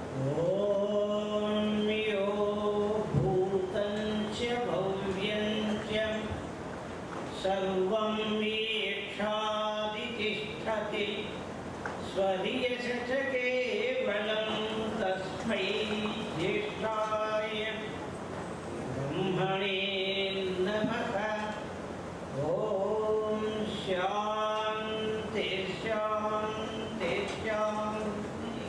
ॐ यो भूतं च भव्यं च सर्वं वीक्षादितिष्ठति स्वदीयश च केवलं तस्मै ज्येष्ठाय ब्रह्मणे नमः ॐ शान्ति शान्ति शान्ति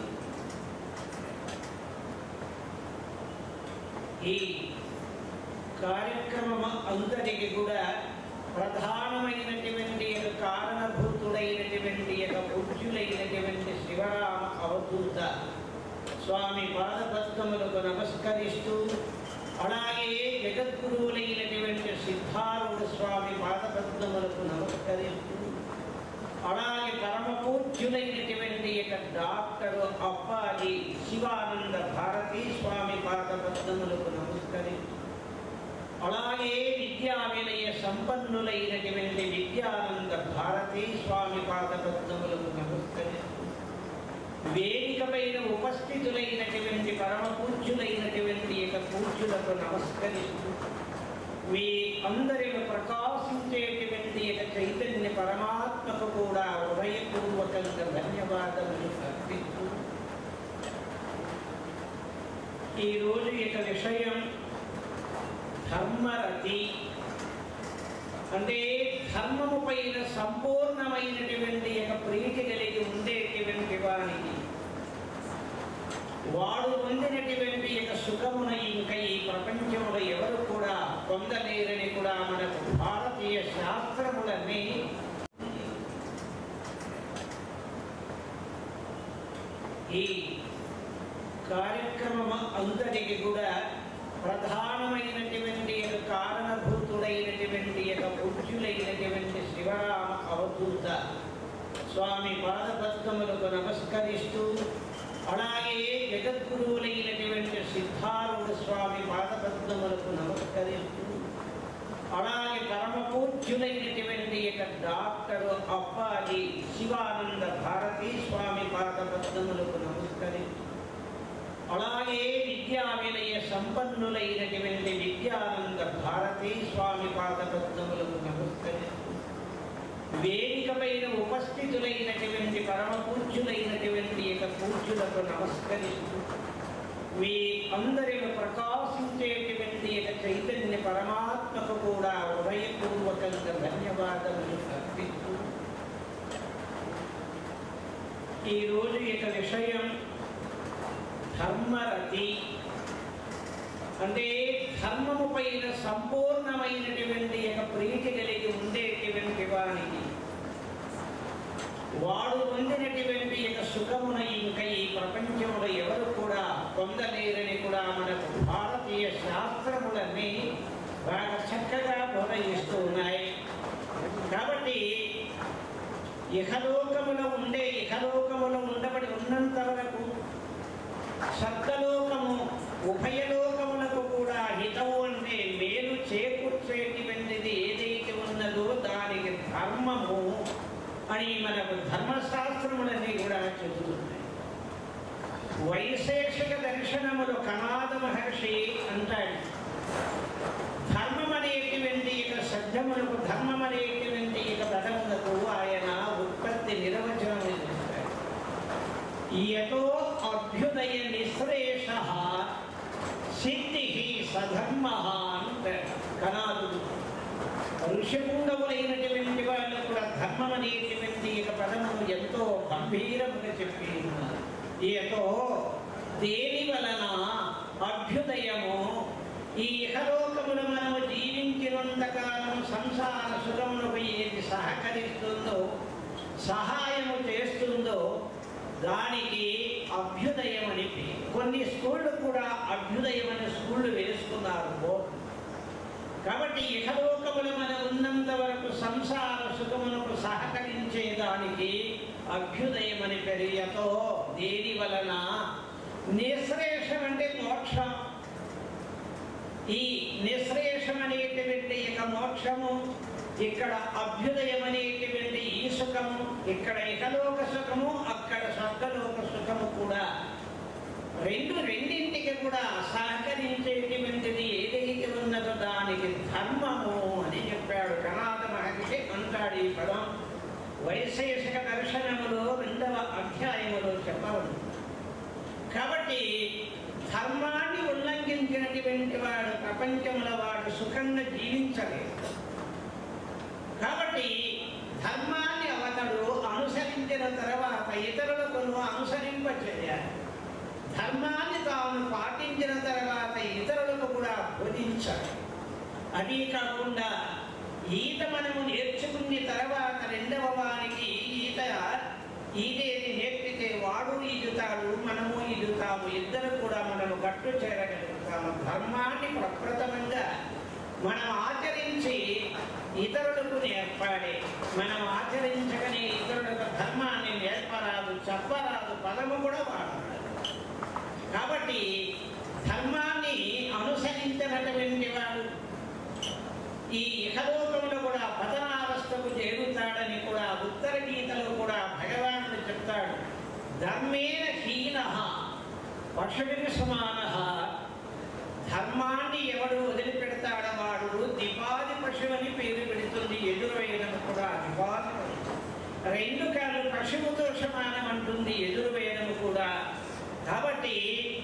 ఈ కార్యక్రమం అంతటికి కూడా ప్రధానమైనటువంటి యొక్క కారణభూతుడైనటువంటి యొక్క పూజ్యులైనటువంటి శివరామ అవధూత స్వామి పాదపద్మములకు నమస్కరిస్తూ అలాగే జగద్గురువులైనటువంటి సిద్ధారుడు స్వామి పాదపద్మములకు నమస్కరిస్తూ అలాగే పరమ పూజ్యులైనటువంటి యొక్క డాక్టర్ అప్పాజీ శివానంద భారతీ స్వామి పాదపద్మములకు నమస్కరిస్తూ అలాగే విద్యా వినయ సంపన్నులైనటువంటి విద్యానంద భారతీ స్వామి పాదపద్మములకు నమస్కరిస్తూ వేదిక పైన ఉపస్థితులైనటువంటి పరమ పూజ్యులైనటువంటి యొక్క పూజ్యులకు నమస్కరిస్తూ మీ అందరిలో ప్రకాశించేటువంటి యొక్క చైతన్య పరమాత్మకు కూడా హృదయపూర్వకంగా ధన్యవాదములు అర్పిస్తూ ఈరోజు ఇక విషయం ధర్మరతి అంటే ధర్మము పైన సంపూర్ణమైనటువంటి యొక్క ప్రీతి కలిగి ఉండేటువంటి వారికి వాడు పొందినటువంటి యొక్క సుఖమున ఇంకా ఈ ప్రపంచంలో ఎవరు కూడా పొందలేరని కూడా మనకు భారతీయ శాస్త్రములన్నీ ఈ కార్యక్రమం అంతటికి కూడా ప్రధానమైనటువంటి యొక్క కారణభూతుడైనటువంటి యొక్క పూజ్యులైనటువంటి శివరామ అవధూత స్వామి పాదపద్మములకు నమస్కరిస్తూ అలాగే జగద్గురువులైనటువంటి సిద్ధారుడు స్వామి పాదపద్మములకు నమస్కరిస్తూ అలాగే పరమ పూజ్యులైనటువంటి యొక్క డాక్టర్ అప్పాజీ శివానంద భారతీ స్వామి పాదపద్మములకు నమస్కరిస్తూ అలాగే విద్యా వినయ సంపన్నులైనటువంటి విద్యానంద భారతీ స్వామి పాదపద్మములకు నమస్కరిస్తూ వేదిక పైన ఉపస్థితులైనటువంటి పరమ పూజ్యులైనటువంటి యొక్క పూజ్యులకు నమస్కరిస్తూ మీ అందరిలో ప్రకాశించేటువంటి యొక్క చైతన్య పరమాత్మకు కూడా హృదయపూర్వకంగా ధన్యవాదములు అర్పిస్తూ ఈరోజు ఇక విషయం ధర్మరతి అంటే ధర్మము పైన సంపూర్ణమైనటువంటి యొక్క ప్రీతి కలిగి ఉండేటువంటి వారికి వాడు పొందినటువంటి యొక్క సుఖమున ఇంకా ఈ ప్రపంచంలో ఎవరు కూడా పొందలేరని కూడా మనకు భారతీయ శాస్త్రములన్నీ బాగా చక్కగా బోధయిస్తూ ఉన్నాయి కాబట్టి ఇహలోకములో ఉండే ఇహలోకములో ఉండబడి ఉన్నంత వరకు సర్గలోకము ఉభయలోకములకు కూడా హితవు అంటే మేలు చేకూర్చేటువంటిది ఏదైతే ఉన్నదో దానికి ధర్మము అని మనకు ధర్మశాస్త్రములన్నీ కూడా చెబుతున్నాయి వైశేషిక దర్శనములు కనాద మహర్షి అంటాడు ధర్మం అనేటువంటి ఇక సత్యములకు ధర్మం అనేటువంటి ఇక పదములకు ఆయన ఉత్పత్తి నిర్వచనం ఇస్తాడు యతో అభ్యుదయ నిశ్రేష సిద్ధి సధర్మ అంటాడు కనాదుడు ఋషిపుంగవులైనటువంటి వాళ్ళు కూడా ధర్మం అనేటువంటి ఇక పదమును ఎంతో గంభీరముగా చెప్పి ఉన్నారు ఈయతో దేని వలన అభ్యుదయము ఈ ఇహలోకములు మనము జీవించినంతకాలం సంసార సుఖమునకు ఏది సహకరిస్తుందో సహాయము చేస్తుందో దానికి అభ్యుదయం అని పేరు. కొన్ని స్కూళ్ళు కూడా అభ్యుదయం అనే స్కూళ్ళు వేసుకున్నారు బోర్డు కాబట్టి ఇహలోకములు మన ఉన్నంత వరకు సంసార సుఖమునకు సహకరించే దానికి అభ్యుదయం అని పెరియతో దేని వలన నిశ్రేషం అంటే మోక్షం ఈ నిశ్రేషం అనేటువంటి ఇక మోక్షము ఇక్కడ అభ్యుదయం అనేటువంటి ఈ సుఖము ఇక్కడ ఇహలోక సుఖము అక్కడ స్వర్గలోక సుఖము కూడా రెండు రెండింటికి కూడా సహకరించేటువంటిది ఏదైతే ఉన్నదో దానికి ధర్మము అని చెప్పాడు కనాద మహర్షి అంటాడు ఈ పదం వైశేషిక దర్శనములో రెండవ అధ్యాయములో చెప్పవను కాబట్టి ధర్మాన్ని ఉల్లంఘించినటువంటి వాడు ప్రపంచంలో వాడు సుఖంగా జీవించలేదు కాబట్టి ధర్మాన్ని అవతడు అనుసరించిన తర్వాత ఇతరులకు అనుసరింప చేయాలి ధర్మాన్ని తాను పాటించిన తర్వాత ఇతరులకు కూడా బోధించాలి అదీ కాకుండా ఈత మనము నేర్చుకున్న తర్వాత రెండవ వారికి ఈత ఈదేది నేర్పితే వాడు ఈదుతాడు మనము ఈదుతాము ఇద్దరు కూడా మనము గట్టు చేరగలుగుతాము ధర్మాన్ని ప్రప్రథమంగా మనం ఆచరించి ఇతరులకు నేర్పాలి మనం ఆచరించగానే ఇతరులకు ధర్మాన్ని నేర్పరాదు చెప్పరాదు పదము కూడా వాడాలి కాబట్టి ధర్మాన్ని అనుసరించినటువంటి వాడు ఈ ఇహలోకంలో కూడా పతనావస్థకు చేరుతాడని కూడా ఉత్తర గీతలో కూడా భగవానుడు చెప్తాడు ధర్మేణ హీన పశువిని సమాన ధర్మాన్ని ఎవడు వదిలిపెడతాడో వాడు దిపాది పశువు అని పేరు పెడుతుంది ఎదురువేయడం కూడా దిపాది పశువు. రెండు కాళ్ళు పశువుతో సమానం అంటుంది ఎదురువేయడం కూడా కాబట్టి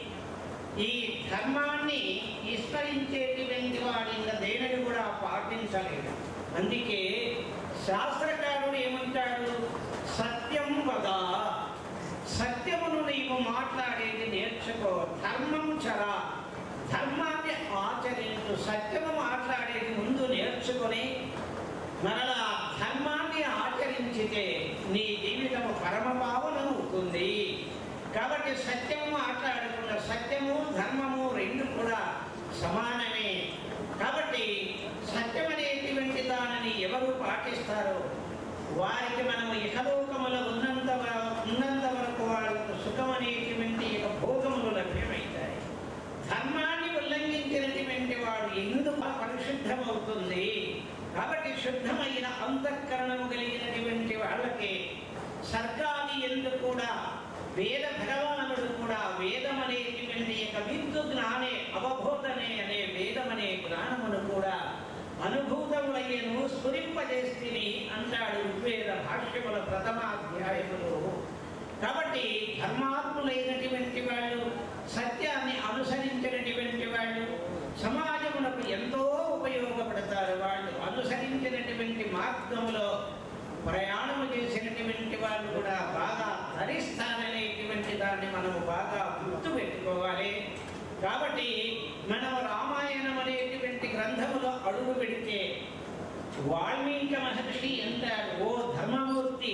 ఈ ధర్మాన్ని విస్మరించేటువంటి వాడి ఇంకా దేనిని కూడా పాటించలేదు అందుకే శాస్త్రకారుడు ఏమంటాడు సత్యం వద సత్యమును నీవు మాట్లాడేది నేర్చుకో ధర్మం చర ధర్మాన్ని ఆచరించు సత్యము మాట్లాడేది ముందు నేర్చుకొని మరలా ధర్మాన్ని ఆచరించితే నీ జీవితము పరమపావనమవుతుంది కాబట్టి సత్యము మాట్లాడుకున్న సత్యము ధర్మము రెండు కూడా సమానమే కాబట్టి సత్యం అనేటువంటి దానిని ఎవరు పాటిస్తారో వారికి మనము ఇహలోకములో ఉన్నంత వ- ఉన్నంత వరకు వాళ్ళకు సుఖం అనేటువంటి ఇక భోగములు లభ్యమవుతాయి ధర్మాన్ని ఉల్లంఘించినటువంటి వాడు ఎందుకు పరిశుద్ధమవుతుంది కాబట్టి శుద్ధమైన అంతఃకరణము కలిగినటువంటి వాళ్ళకి సర్గాది ఎందు కూడా వేద భగవానుడు కూడా వేదం అనేటువంటి యొక్క విద్యు జ్ఞానే అవబోధనే అనే వేదం అనే జ్ఞానమును కూడా అనుభూతములయ్యను స్ఫురింపజేస్తుంది అంటాడు ఋగ్వేద భాష్యముల ప్రథమాధ్యాయములు కాబట్టి ధర్మాత్ములైనటువంటి వాళ్ళు సత్యాన్ని అనుసరించినటువంటి వాళ్ళు సమాజమునకు ఎంతో ఉపయోగపడతారు వాళ్ళు అనుసరించినటువంటి మార్గములో ప్రయాణము చేసినటువంటి వాళ్ళు కూడా బాగా ధరిస్తారనేటువంటి దాన్ని మనము బాగా గుర్తు పెట్టుకోవాలి కాబట్టి మనం రామాయణం అనేటువంటి గ్రంథములో అడుగు పెడితే వాల్మీకి మహర్షి అంటాడు ఓ ధర్మమూర్తి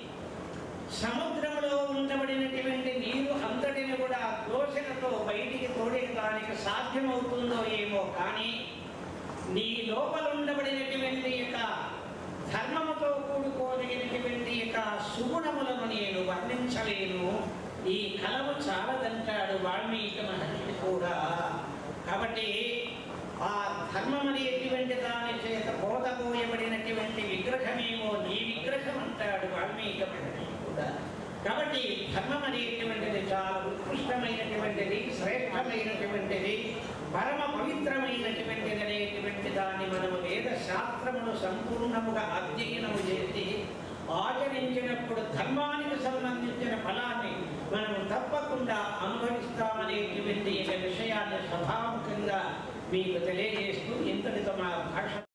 సముద్రంలో ఉండబడినటువంటి నీరు అంతటిని కూడా దోషణతో బయటికి తోడేయడానికి సాధ్యమవుతుందో ఏమో కానీ నీ లోపల ఉండబడినటువంటి యొక్క ధర్మముతో కూడుకోదగినటువంటి యొక్క సుగుణములను నేను వర్ణించలేను ఈ కలము చాలదంటాడు వాల్మీకి మహర్షి కూడా కాబట్టి ఆ ధర్మం అనేటువంటి దాని చేత బోధపోయబడినటువంటి విగ్రహమేమో నీ విగ్రహం అంటాడు వాల్మీకి మహర్షి కూడా కాబట్టి ధర్మం అనేటువంటిది చాలా ఉత్కృష్టమైనటువంటిది శ్రేష్టమైనటువంటిది పరమ పవిత్రమైనటువంటిది అనేటువంటి దాన్ని మనము వేద శాస్త్రమును సంపూర్ణముగా అధ్యయనము చేసి ఆచరించినప్పుడు ధర్మానికి సంబంధించిన ఫలాన్ని మనం తప్పకుండా అనుభవిస్తామనేటువంటి ఈ విషయాన్ని సభాముఖంగా మీకు తెలియజేస్తూ ఇంతటితో మా భాష